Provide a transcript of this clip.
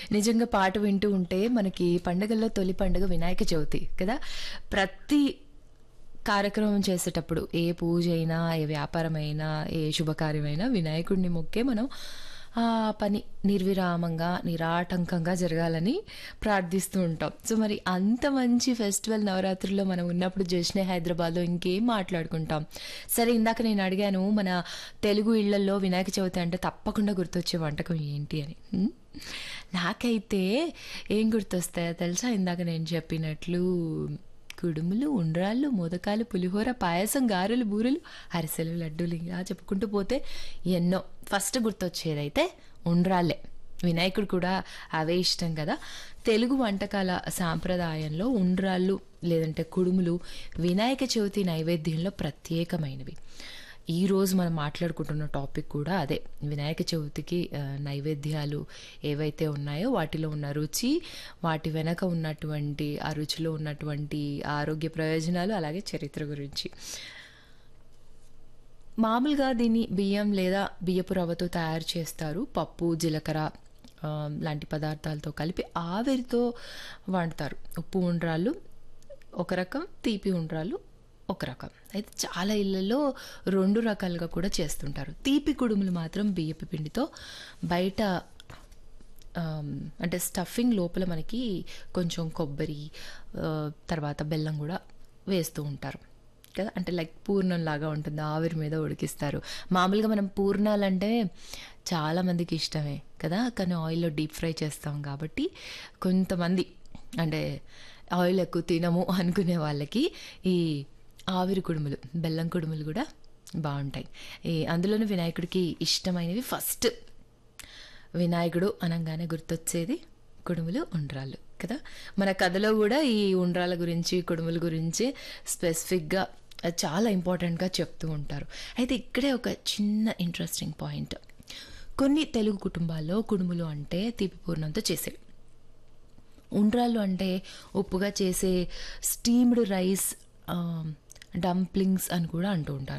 నిజంగా పాట వింటూ ఉంటే మనకి పండగల్లో తొలి పండుగ వినాయక చవితి కదా ప్రతి కార్యక్రమం చేసేటప్పుడు ఏ పూజ అయినా ఏ వ్యాపారమైనా ఏ శుభకార్యమైనా వినాయకుడిని మొక్కే మనం ఆ పని నిర్విరామంగా నిరాటంకంగా జరగాలని ప్రార్థిస్తూ ఉంటాం సో మరి అంత మంచి ఫెస్టివల్ నవరాత్రుల్లో మనం ఉన్నప్పుడు జశ్నే హైదరాబాద్లో ఇంకేం మాట్లాడుకుంటాం సరే ఇందాక నేను అడిగాను మన తెలుగు ఇళ్లలో వినాయక చవితి అంటే తప్పకుండా గుర్తొచ్చే వంటకం ఏంటి అని హ్మ్? నాకైతే ఏం గుర్తొస్తాయో తెలుసా ఇందాక నేను చెప్పినట్లు కుడుములు ఉండ్రాళ్ళు మోదకాలు పులిహోర పాయసం గారెలు బూరెలు అరిసెలు లడ్డూలు ఇంకా చెప్పుకుంటూ పోతే ఎన్నో ఫస్ట్ గుర్తొచ్చేదైతే ఉండ్రాళ్ళే వినాయకుడు కూడా అవే ఇష్టం కదా తెలుగు వంటకాల సాంప్రదాయంలో ఉండ్రాళ్ళు లేదంటే కుడుములు వినాయక చవితి నైవేద్యంలో ప్రత్యేకమైనవి ఈ రోజు మనం మాట్లాడుకుంటున్న టాపిక్ కూడా అదే వినాయక చవితికి ఆ, నైవేద్యాలు ఏవైతే ఉన్నాయో వాటిలో ఉన్న రుచి వాటి వెనక ఉన్నటువంటి ఆ రుచిలో ఉన్నటువంటి ఆరోగ్య ప్రయోజనాలు అలాగే చరిత్ర గురించి మామూలుగా దీన్ని బియ్యం లేదా బియ్యపు రవ్వతో తయారు చేస్తారు పప్పు జీలకర్ర ఆ, లాంటి పదార్థాలతో కలిపి ఆవిరితో వండుతారు ఉప్పు ఉండ్రాళ్ళు ఒక రకం తీపి ఉండ్రాళ్ళు ఒక రకం అయితే చాలా ఇళ్ళల్లో రెండు రకాలుగా కూడా చేస్తుంటారు తీపి కుడుములు మాత్రం బియ్యపు పిండితో బయట ఆమ్, అంటే స్టఫింగ్ లోపల మనకి కొంచెం కొబ్బరి ఆ, తర్వాత బెల్లం కూడా వేస్తూ ఉంటారు కదా అంటే లైక్ పూర్ణం లాగా ఉంటుంది ఆవిరి మీద ఉడికిస్తారు మామూలుగా మనం పూర్ణాలంటే చాలామందికి ఇష్టమే కదా కానీ ఆయిల్లో డీప్ ఫ్రై చేస్తాం కాబట్టి కొంతమంది అంటే ఆయిల్ ఎక్కువ తినము అనుకునే వాళ్ళకి ఈ ఆవిరి కుడుములు బెల్లం కుడుములు కూడా బాగుంటాయి ఈ అందులోనూ వినాయకుడికి ఇష్టమైనవి ఫస్ట్ వినాయకుడు అనగానే గుర్తొచ్చేది కుడుములు ఉండ్రాళ్ళు కదా మన కథలో కూడా ఈ ఉండ్రాల గురించి కుడుముల గురించి స్పెసిఫిక్గా చాలా ఇంపార్టెంట్గా చెప్తూ ఉంటారు అయితే ఇక్కడే ఒక చిన్న ఇంట్రెస్టింగ్ పాయింట్ కొన్ని తెలుగు కుటుంబాల్లో కుడుములు అంటే తీపి పూర్ణంతో చేసేవి ఉండ్రాళ్ళు అంటే ఉప్పుగా చేసే స్టీమ్డ్ రైస్ డంప్లింగ్స్ అని కూడా అంటూ ఉంటారు